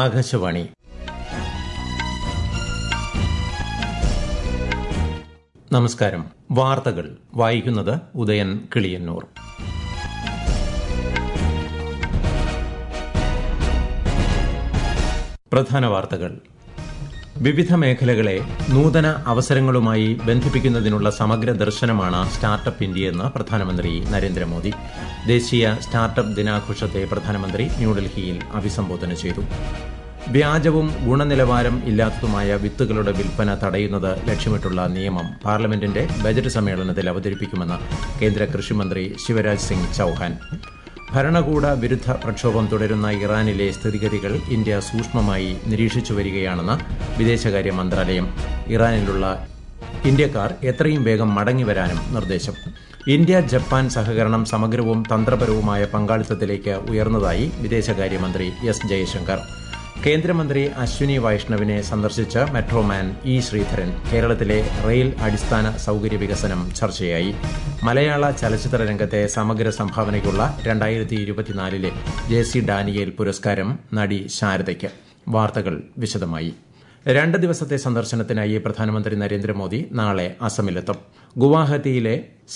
ആകാശവാണി നമസ്കാരം വാർത്തകൾ വായിക്കുന്നത് ഉദയൻ കിളിയന്നൂർ പ്രധാന വാർത്തകൾ വിവിധ മേഖലകളെ നൂതന അവസരങ്ങളുമായി ബന്ധിപ്പിക്കുന്നതിനുള്ള സമഗ്ര ദർശനമാണ് സ്റ്റാർട്ടപ്പ് ഇന്ത്യയെന്ന് പ്രധാനമന്ത്രി നരേന്ദ്രമോദി ദേശീയ സ്റ്റാർട്ടപ്പ് ദിനാഘോഷത്തെ പ്രധാനമന്ത്രി ന്യൂഡൽഹിയിൽ അഭിസംബോധന ചെയ്തു വ്യാജവും ഗുണനിലവാരം ഇല്ലാത്തതുമായ വിത്തുകളുടെ വിൽപ്പന തടയുന്നത് ലക്ഷ്യമിട്ടുള്ള നിയമം പാർലമെന്റിന്റെ ബജറ്റ് സമ്മേളനത്തിൽ അവതരിപ്പിക്കുമെന്ന് കേന്ദ്ര കൃഷിമന്ത്രി ശിവരാജ് സിംഗ് ചൌഹാൻ ഭരണകൂട വിരുദ്ധ പ്രക്ഷോഭം തുടരുന്ന ഇറാനിലെ സ്ഥിതിഗതികൾ ഇന്ത്യ സൂക്ഷ്മമായി നിരീക്ഷിച്ചു വരികയാണെന്ന് വിദേശകാര്യ മന്ത്രാലയം ഇറാനിലുള്ള ഇന്ത്യക്കാർ എത്രയും വേഗം മടങ്ങിവരാനും നിർദ്ദേശം ഇന്ത്യ ജപ്പാൻ സഹകരണം സമഗ്രവും തന്ത്രപരവുമായ പങ്കാളിത്തത്തിലേക്ക് ഉയർന്നതായി വിദേശകാര്യമന്ത്രി എസ് ജയശങ്കർ കേന്ദ്രമന്ത്രി അശ്വിനി വൈഷ്ണവിനെ സന്ദർശിച്ച മെട്രോമാൻ ഇ ശ്രീധരൻ കേരളത്തിലെ റെയിൽ അടിസ്ഥാന സൌകര്യ വികസനം ചർച്ചയായി മലയാള ചലച്ചിത്ര രംഗത്തെ സമഗ്ര സംഭാവനയ്ക്കുള്ള രണ്ടായിരത്തി ഇരുപത്തിനാലിലെ ജെ സി ഡാനിയേൽ പുരസ്കാരം നടി ശാരദയ്ക്ക് വാർത്തകൾ വിശദമായി രണ്ട് ദിവസത്തെ സന്ദർശനത്തിനായി പ്രധാനമന്ത്രി നരേന്ദ്രമോദി നാളെ അസമിലെത്തും ഗുവാഹത്തിയിലെ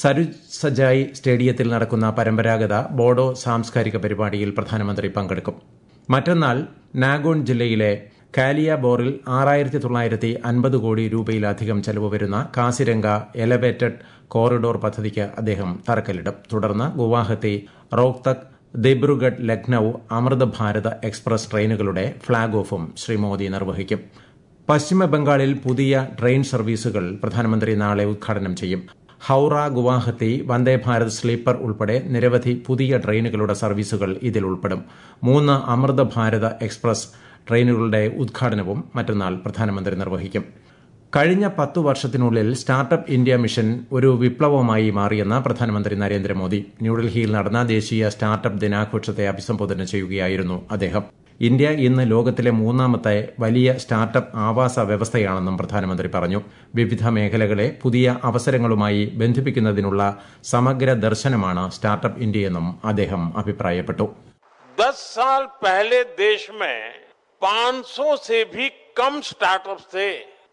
സരുസജായ് സ്റ്റേഡിയത്തിൽ നടക്കുന്ന പരമ്പരാഗത ബോഡോ സാംസ്കാരിക പരിപാടിയിൽ പ്രധാനമന്ത്രി പങ്കെടുക്കും മറ്റന്നാൾ നാഗോൺ ജില്ലയിലെ കാലിയാബോറിൽ ആറായിരത്തി തൊള്ളായിരത്തി അൻപത് കോടി രൂപയിലധികം ചെലവ് വരുന്ന കാസിരംഗ എലവേറ്റഡ് കോറിഡോർ പദ്ധതിക്ക് അദ്ദേഹം തറക്കല്ലിടും തുടർന്ന് ഗുവാഹത്തി റോഹ്തക് ദിബ്രുഗഡ് ലക്നൌ അമൃത് ഭാരത് എക്സ്പ്രസ് ട്രെയിനുകളുടെ ഫ്ളാഗ് ഓഫും ശ്രീ മോദി നിർവഹിക്കും പശ്ചിമ ബംഗാളിൽ പുതിയ ട്രെയിൻ സർവീസുകൾ പ്രധാനമന്ത്രി നാളെ ഉദ്ഘാടനം ചെയ്യും ഹൌറ ഗുവാഹത്തി വന്ദേ ഭാരത് സ്ലീപ്പർ ഉൾപ്പെടെ നിരവധി പുതിയ ട്രെയിനുകളുടെ സർവീസുകൾ ഇതിൽ ഉൾപ്പെടും മൂന്ന് അമൃത ഭാരത എക്സ്പ്രസ് ട്രെയിനുകളുടെ ഉദ്ഘാടനവും മറ്റന്നാൾ പ്രധാനമന്ത്രി നിർവഹിക്കും കഴിഞ്ഞ പത്തു വർഷത്തിനുള്ളിൽ സ്റ്റാർട്ടപ്പ് ഇന്ത്യ മിഷൻ ഒരു വിപ്ലവമായി മാറിയെന്ന് പ്രധാനമന്ത്രി നരേന്ദ്രമോദി ന്യൂഡൽഹിയിൽ നടന്ന ദേശീയ സ്റ്റാർട്ടപ്പ് ദിനാഘോഷത്തെ അഭിസംബോധന ചെയ്യുകയായിരുന്നു അദ്ദേഹം ഇന്ത്യ ഇന്ന് ലോകത്തിലെ മൂന്നാമത്തെ വലിയ സ്റ്റാർട്ടപ്പ് ആവാസ വ്യവസ്ഥയാണെന്നും പ്രധാനമന്ത്രി പറഞ്ഞു വിവിധ മേഖലകളെ പുതിയ അവസരങ്ങളുമായി ബന്ധിപ്പിക്കുന്നതിനുള്ള സമഗ്ര ദർശനമാണ് സ്റ്റാർട്ടപ്പ് ഇന്ത്യയെന്നും അദ്ദേഹം അഭിപ്രായപ്പെട്ടു दस साल पहले देश में 500 से भी कम स्टार्टअप्स थे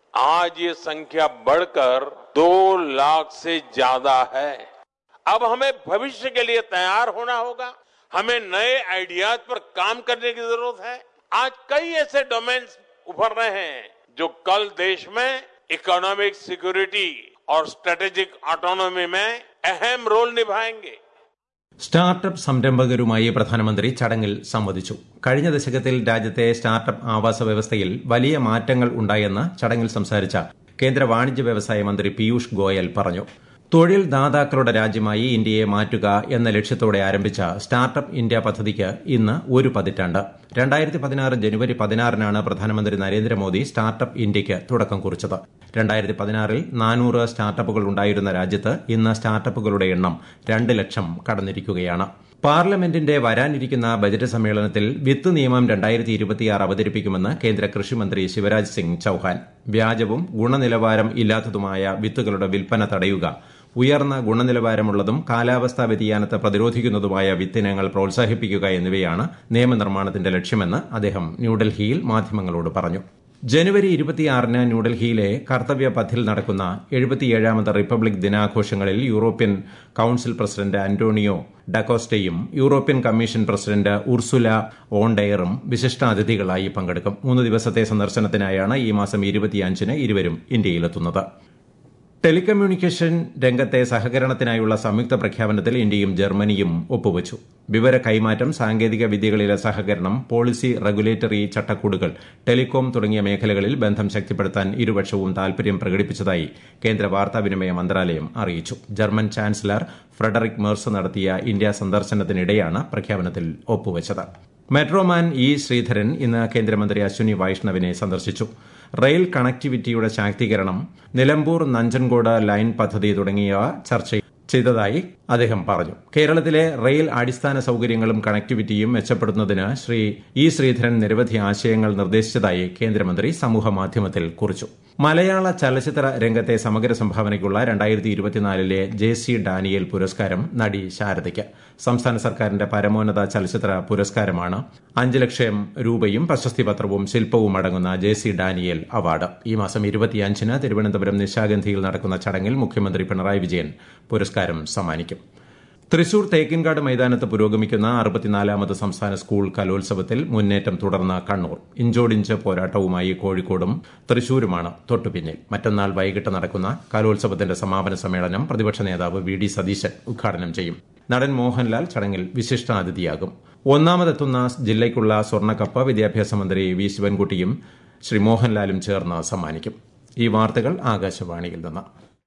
आज ये संख्या बढ़कर दो लाख से ज्यादा है अब हमें भविष्य के लिए तैयार होना होगा हमें नए आइडियाज पर काम करने की जरूरत है आज कई ऐसे डोमेन्स उभर रहे हैं जो कल देश में इकोनॉमिक सिक्योरिटी और स्ट्रेटेजिक ऑटोनॉमी में अहम रोल निभाएंगे സ്റ്റാർട്ടപ്പ് സംരംഭകരുമായി പ്രധാനമന്ത്രി ചടങ്ങിൽ സംവദിച്ചു കഴിഞ്ഞ ദശകത്തിൽ രാജ്യത്തെ സ്റ്റാർട്ടപ്പ് ആവാസ വ്യവസ്ഥയിൽ വലിയ മാറ്റങ്ങൾ ഉണ്ടായെന്ന് ചടങ്ങിൽ സംസാരിച്ച കേന്ദ്ര വാണിജ്യ വ്യവസായ മന്ത്രി പീയൂഷ് ഗോയൽ പറഞ്ഞു തൊഴിൽ ദാതാക്കളുടെ രാജ്യമായി ഇന്ത്യയെ മാറ്റുക എന്ന ലക്ഷ്യത്തോടെ ആരംഭിച്ച സ്റ്റാർട്ടപ്പ് ഇന്ത്യ പദ്ധതിക്ക് ഇന്ന് ഒരു പതിറ്റാണ്ട് രണ്ടായിരത്തി പതിനാറ് ജനുവരി പതിനാറിനാണ് പ്രധാനമന്ത്രി നരേന്ദ്രമോദി സ്റ്റാർട്ടപ്പ് ഇന്ത്യയ്ക്ക് തുടക്കം കുറിച്ചത് രണ്ടായിരത്തി പതിനാറിൽ നാനൂറ് സ്റ്റാർട്ടപ്പുകൾ ഉണ്ടായിരുന്ന രാജ്യത്ത് ഇന്ന് സ്റ്റാർട്ടപ്പുകളുടെ എണ്ണം രണ്ട് ലക്ഷം കടന്നിരിക്കുകയാണ് പാർലമെന്റിന്റെ വരാനിരിക്കുന്ന ബജറ്റ് സമ്മേളനത്തിൽ വിത്ത് നിയമം രണ്ടായിരത്തി ഇരുപത്തിയാറ് അവതരിപ്പിക്കുമെന്ന് കേന്ദ്ര കൃഷിമന്ത്രി ശിവരാജ് സിംഗ് ചൌഹാൻ വ്യാജവും ഗുണനിലവാരം ഇല്ലാത്തതുമായ വിത്തുകളുടെ വിൽപ്പന തടയുക ഉയർന്ന ഗുണനിലവാരമുള്ളതും കാലാവസ്ഥാ വ്യതിയാനത്തെ പ്രതിരോധിക്കുന്നതുമായ വിത്തിനങ്ങൾ പ്രോത്സാഹിപ്പിക്കുക എന്നിവയാണ് നിയമനിർമ്മാണത്തിന്റെ ലക്ഷ്യമെന്ന് അദ്ദേഹം ന്യൂഡൽഹിയിൽ മാധ്യമങ്ങളോട് പറഞ്ഞു ജനുവരി ഇരുപത്തിയാറിന് ന്യൂഡൽഹിയിലെ കർത്തവ്യ പഥിൽ നടക്കുന്ന എഴുപത്തിയേഴാമത് റിപ്പബ്ലിക് ദിനാഘോഷങ്ങളിൽ യൂറോപ്യൻ കൌൺസിൽ പ്രസിഡന്റ് അന്റോണിയോ ഡക്കോസ്റ്റയും യൂറോപ്യൻ കമ്മീഷൻ പ്രസിഡന്റ് ഉർസുല ഓണ്ടയറും വിശിഷ്ടാതിഥികളായി പങ്കെടുക്കും മൂന്ന് ദിവസത്തെ സന്ദർശനത്തിനായാണ് ഈ മാസം ഇരുപത്തിയഞ്ചിന് ഇരുവരും ഇന്ത്യയിലെത്തുന്നത് ടെലികമ്മ്യൂണിക്കേഷൻ രംഗത്തെ സഹകരണത്തിനായുള്ള സംയുക്ത പ്രഖ്യാപനത്തിൽ ഇന്ത്യയും ജർമ്മനിയും ഒപ്പുവച്ചു വിവര കൈമാറ്റം സാങ്കേതിക വിദ്യകളിലെ സഹകരണം പോളിസി റെഗുലേറ്ററി ചട്ടക്കൂടുകൾ ടെലികോം തുടങ്ങിയ മേഖലകളിൽ ബന്ധം ശക്തിപ്പെടുത്താൻ ഇരുപക്ഷവും താൽപര്യം പ്രകടിപ്പിച്ചതായി കേന്ദ്ര വാർത്താവിനിമയ മന്ത്രാലയം അറിയിച്ചു ജർമ്മൻ ചാൻസലർ ഫ്രെഡറിക് മേഴ്സ് നടത്തിയ ഇന്ത്യ സന്ദർശനത്തിനിടെയാണ് പ്രഖ്യാപനത്തിൽ ഒപ്പുവച്ചത് മെട്രോമാൻ ഇ ശ്രീധരൻ ഇന്ന് കേന്ദ്രമന്ത്രി അശ്വിനി വൈഷ്ണവിനെ സന്ദർശിച്ചു റെയിൽ കണക്ടിവിറ്റിയുടെ ശാക്തീകരണം നിലമ്പൂർ നഞ്ചൻകോട് ലൈൻ പദ്ധതി തുടങ്ങിയവ ചർച്ച ചെയ്തതായി അദ്ദേഹം പറഞ്ഞു കേരളത്തിലെ റെയിൽ അടിസ്ഥാന സൌകര്യങ്ങളും കണക്ടിവിറ്റിയും മെച്ചപ്പെടുത്തുന്നതിന് ശ്രീ ഇ ശ്രീധരൻ നിരവധി ആശയങ്ങൾ നിർദ്ദേശിച്ചതായി കേന്ദ്രമന്ത്രി സമൂഹമാധ്യമത്തിൽ കുറിച്ചു മലയാള ചലച്ചിത്ര രംഗത്തെ സമഗ്ര സംഭാവനയ്ക്കുള്ള രണ്ടായിരത്തി ഇരുപത്തിനാലിലെ ജെ സി ഡാനിയേൽ പുരസ്കാരം നടി ശാരദയ്ക്ക് സംസ്ഥാന സർക്കാരിന്റെ പരമോന്നത ചലച്ചിത്ര പുരസ്കാരമാണ് അഞ്ച് ലക്ഷം രൂപയും പ്രശസ്തി പത്രവും ശില്പവും അടങ്ങുന്ന ജെ സി ഡാനിയേൽ അവാർഡ് ഈ മാസം ഇരുപത്തിയഞ്ചിന് തിരുവനന്തപുരം നിശാഗന്ധിയിൽ നടക്കുന്ന ചടങ്ങിൽ മുഖ്യമന്ത്രി പിണറായി വിജയൻ പുരസ്കാരം സമ്മാനിക്കും തൃശൂർ തേക്കിൻകാട് മൈതാനത്ത് പുരോഗമിക്കുന്ന അറുപത്തിനാലാമത് സംസ്ഥാന സ്കൂൾ കലോത്സവത്തിൽ മുന്നേറ്റം തുടർന്ന കണ്ണൂർ ഇഞ്ചോടിഞ്ച് പോരാട്ടവുമായി കോഴിക്കോടും തൃശൂരുമാണ് തൊട്ടുപിന്നിൽ മറ്റന്നാൾ വൈകിട്ട് നടക്കുന്ന കലോത്സവത്തിന്റെ സമാപന സമ്മേളനം പ്രതിപക്ഷ നേതാവ് വി ഡി സതീശൻ ഉദ്ഘാടനം ചെയ്യും നടൻ മോഹൻലാൽ ചടങ്ങിൽ വിശിഷ്ടാതിഥിയാകും ഒന്നാമതെത്തുന്ന ജില്ലയ്ക്കുള്ള സ്വർണ്ണക്കപ്പ് വിദ്യാഭ്യാസ മന്ത്രി വി ശിവൻകുട്ടിയും ശ്രീ മോഹൻലാലും ചേർന്ന് സമ്മാനിക്കും ഈ വാർത്തകൾ ആകാശവാണിയിൽ നിന്ന്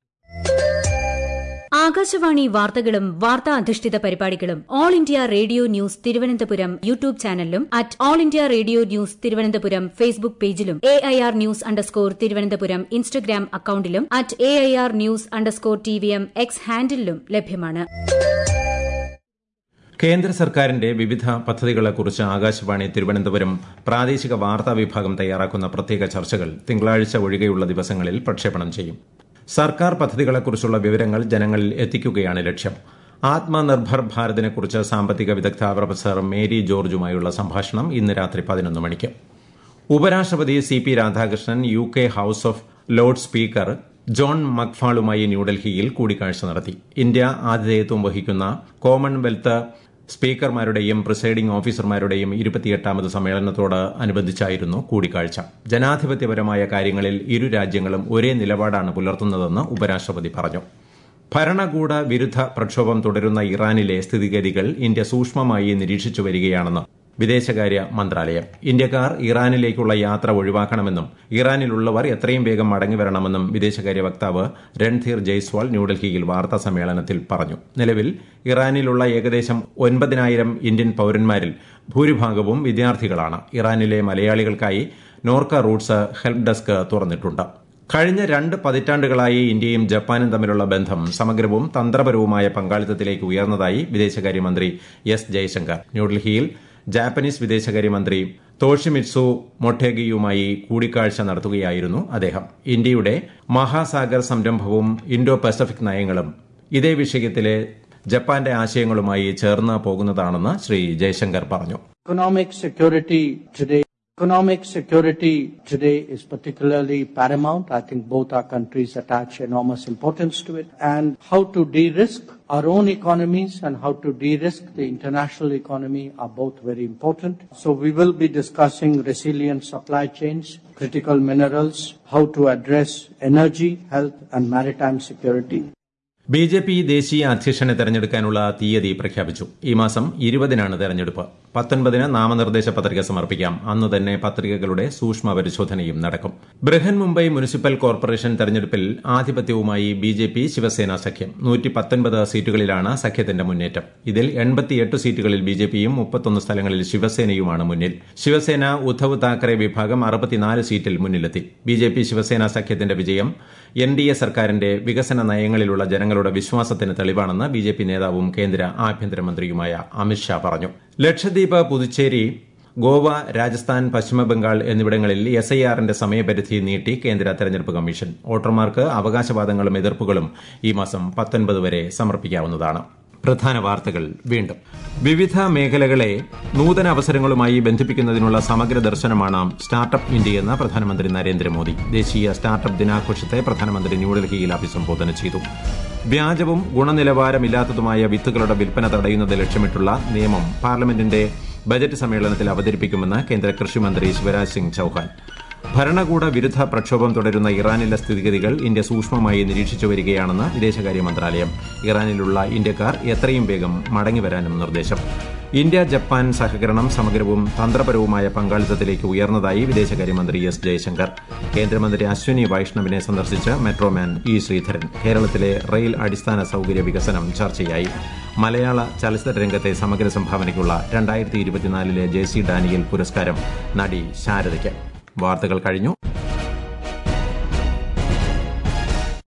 ആകാശവാണി വാർത്തകളും വാർത്താ അധിഷ്ഠിത പരിപാടികളും all India radio news Thiruvananthapuram YouTube ചാനലിലും at all India radio news Thiruvananthapuram Facebook പേജിലും A I R news underscore Thiruvananthapuram Instagram അക്കൌണ്ടിലും at A I R news underscore T V M X ഹാൻഡിലും ലഭ്യമാണ് കേന്ദ്ര സർക്കാരിന്റെ വിവിധ പദ്ധതികളെക്കുറിച്ച് ആകാശവാണി തിരുവനന്തപുരം പ്രാദേശിക വാർത്താ വിഭാഗം തയ്യാറാക്കുന്ന പ്രത്യേക ചർച്ചകൾ തിങ്കളാഴ്ച ഒഴികെയുള്ള ദിവസങ്ങളിൽ പ്രക്ഷേപണം ചെയ്യും സർക്കാർ പദ്ധതികളെക്കുറിച്ചുള്ള വിവരങ്ങൾ ജനങ്ങളിൽ എത്തിക്കുകയാണ് ലക്ഷ്യം ആത്മനിർഭർ ഭാരതിനെക്കുറിച്ച് സാമ്പത്തിക വിദഗ്ധ പ്രൊഫസർ മേരി ജോർജുമായുള്ള സംഭാഷണം ഇന്ന് രാത്രി പതിനൊന്ന് മണിക്ക് ഉപരാഷ്ട്രപതി C P Radhakrishnan U K house of lord speaker John മക്ഫാളുമായി ന്യൂഡൽഹിയിൽ കൂടിക്കാഴ്ച നടത്തി ഇന്ത്യ ആതിഥേയത്വം വഹിക്കുന്ന കോമൺവെൽത്ത് സ്പീക്കർമാരുടെയും പ്രിസൈഡിംഗ് ഓഫീസർമാരുടെയും ഇരുപത്തിയെട്ടാമത് സമ്മേളനത്തോട് അനുബന്ധിച്ചായിരുന്നു കൂടിക്കാഴ്ച ജനാധിപത്യപരമായ കാര്യങ്ങളിൽ ഇരു രാജ്യങ്ങളും ഒരേ നിലപാടാണ് പുലർത്തുന്നതെന്ന് ഉപരാഷ്ട്രപതി പറഞ്ഞു ഭരണകൂട വിരുദ്ധ പ്രക്ഷോഭം തുടരുന്ന ഇറാനിലെ സ്ഥിതിഗതികൾ ഇന്ത്യ സൂക്ഷ്മമായി നിരീക്ഷിച്ചു വരികയാണെന്ന് വിദേശകാര്യ മന്ത്രാലയം ഇന്ത്യക്കാർ ഇറാനിലേക്കുള്ള യാത്ര ഒഴിവാക്കണമെന്നും ഇറാനിലുള്ളവർ എത്രയും വേഗം മടങ്ങിവരണമെന്നും വിദേശകാര്യ വക്താവ് രൺധീർ ജയ്സ്വാൾ ന്യൂഡൽഹിയിൽ വാർത്താ സമ്മേളനത്തിൽ പറഞ്ഞു നിലവിൽ ഇറാനിലുള്ള ഏകദേശം ഒൻപതിനായിരം ഇന്ത്യൻ പൌരന്മാരിൽ ഭൂരിഭാഗവും വിദ്യാർത്ഥികളാണ് ഇറാനിലെ മലയാളികൾക്കായി നോർക്ക റൂട്ട്സ് ഹെൽപ്പ് ഡെസ്ക് തുറന്നിട്ടുണ്ട് കഴിഞ്ഞ രണ്ട് പതിറ്റാണ്ടുകളായി ഇന്ത്യയും ജപ്പാനും തമ്മിലുള്ള ബന്ധം സമഗ്രവും തന്ത്രപരവുമായ പങ്കാളിത്തത്തിലേക്ക് ഉയർന്നതായി വിദേശകാര്യമന്ത്രി എസ് ജയശങ്കർ ന്യൂഡൽഹിയിൽ ജാപ്പനീസ് വിദേശകാര്യമന്ത്രി തോഷിമിറ്റ്സു മൊട്ടേഗിയുമായി കൂടിക്കാഴ്ച നടത്തുകയായിരുന്നു അദ്ദേഹം ഇന്ത്യയുടെ മഹാസാഗർ സംരംഭവും ഇൻഡോ പസഫിക് നയങ്ങളും ഇതേ വിഷയത്തിലെ ജപ്പാന്റെ ആശയങ്ങളുമായി ചേർന്ന് പോകുന്നതാണെന്ന് ശ്രീ ജയശങ്കർ പറഞ്ഞു Economic security today Economic security today is particularly paramount. I think both our countries attach enormous importance to it. And how to de-risk our own economies and how to de-risk the international economy are both very important. So we will be discussing resilient supply chains, critical minerals, how to address energy, health and maritime security. B J P ദേശീയ അധ്യക്ഷനെ തെരഞ്ഞെടുക്കാനുള്ള തീയതി പ്രഖ്യാപിച്ചു ഈ മാസം ഇരുപതിനാണ് തെരഞ്ഞെടുപ്പ് പത്തൊൻപതിന് നാമനിർദ്ദേശ പത്രിക സമർപ്പിക്കാം അന്ന് തന്നെ പത്രികകളുടെ സൂക്ഷ്മ പരിശോധനയും നടക്കും ബൃഹൻ മുംബൈ മുനിസിപ്പൽ കോർപ്പറേഷൻ തെരഞ്ഞെടുപ്പിൽ ആധിപത്യവുമായി ബി ജെ പി ശിവസേന സഖ്യം നൂറ്റി പത്തൊൻപത് സീറ്റുകളിലാണ് സഖ്യത്തിന്റെ മുന്നേറ്റം ഇതിൽ എൺപത്തിയെട്ട് സീറ്റുകളിൽ ബി ജെ പിയും മുപ്പത്തൊന്ന് സ്ഥലങ്ങളിൽ ശിവസേനയുമാണ് മുന്നിൽ ശിവസേന ഉദ്ധവ് താക്കറെ വിഭാഗം അറുപത്തിനാല് സീറ്റിൽ മുന്നിലെത്തി ബി ജെ പി ശിവസേന സഖ്യത്തിന്റെ വിജയം എൻ ഡി എ സർക്കാരിന്റെ വികസന നയങ്ങളിലുള്ള ജനങ്ങളുടെ വിശ്വാസത്തിന് തെളിവാണെന്ന് ബി ജെ പി നേതാവും കേന്ദ്ര ആഭ്യന്തരമന്ത്രിയുമായ അമിത്ഷാ പറഞ്ഞു ലക്ഷദ്വീപ് പുതുച്ചേരി ഗോവ രാജസ്ഥാൻ പശ്ചിമബംഗാൾ എന്നിവിടങ്ങളിൽ എസ് ഐ ആറിന്റെ സമയപരിധി നീട്ടി കേന്ദ്ര തെരഞ്ഞെടുപ്പ് കമ്മീഷൻ വോട്ടർമാർക്ക് അവകാശവാദങ്ങളും എതിർപ്പുകളും ഈ മാസം പത്തൊൻപത് വരെ സമർപ്പിക്കാവുന്നതാണ് പ്രധാന വാർത്തകൾ വീണ്ടും വിവിധ മേഖലകളെ നൂതന അവസരങ്ങളുമായി ബന്ധിപ്പിക്കുന്നതിനുള്ള സമഗ്ര ദർശനമാണ് സ്റ്റാർട്ടപ്പ് ഇന്ത്യയെന്ന് പ്രധാനമന്ത്രി നരേന്ദ്രമോദി ദേശീയ സ്റ്റാർട്ടപ്പ് ദിനാഘോഷത്തെ പ്രധാനമന്ത്രി ന്യൂഡൽഹിയിൽ അഭിസംബോധന ചെയ്തു വ്യാജവും ഗുണനിലവാരമില്ലാത്തതുമായ വിത്തുകളുടെ വിൽപ്പന തടയുന്നത് ലക്ഷ്യമിട്ടുള്ള നിയമം പാർലമെന്റിന്റെ ബജറ്റ് സമ്മേളനത്തിൽ അവതരിപ്പിക്കുമെന്ന് കേന്ദ്ര കൃഷിമന്ത്രി ശിവരാജ് സിംഗ് ചൌഹാൻ ഭരണകൂട വിരുദ്ധ പ്രക്ഷോഭം തുടരുന്ന ഇറാനിലെ സ്ഥിതിഗതികൾ ഇന്ത്യ സൂക്ഷ്മമായി നിരീക്ഷിച്ചു വരികയാണെന്ന് വിദേശകാര്യ മന്ത്രാലയം ഇറാനിലുള്ള ഇന്ത്യക്കാർ എത്രയും വേഗം മടങ്ങിവരാനും നിർദ്ദേശം ഇന്ത്യ ജപ്പാൻ സഹകരണം സമഗ്രവും തന്ത്രപരവുമായ പങ്കാളിത്തത്തിലേക്ക് ഉയർന്നതായി വിദേശകാര്യമന്ത്രി എസ് ജയശങ്കർ കേന്ദ്രമന്ത്രി അശ്വിനി വൈഷ്ണവിനെ സന്ദർശിച്ച് മെട്രോമാൻ ഇ ശ്രീധരൻ കേരളത്തിലെ റെയിൽ അടിസ്ഥാന സൌകര്യ വികസനം ചർച്ചയായി മലയാള ചലച്ചിത്ര രംഗത്തെ സമഗ്ര സംഭാവനയ്ക്കുള്ള രണ്ടായിരത്തി ഇരുപത്തിനാലിലെ ജെ സി ഡാനിയൽ പുരസ്കാരം നടി ശാരദയ്ക്ക് വാർത്തകൾ കഴിഞ്ഞു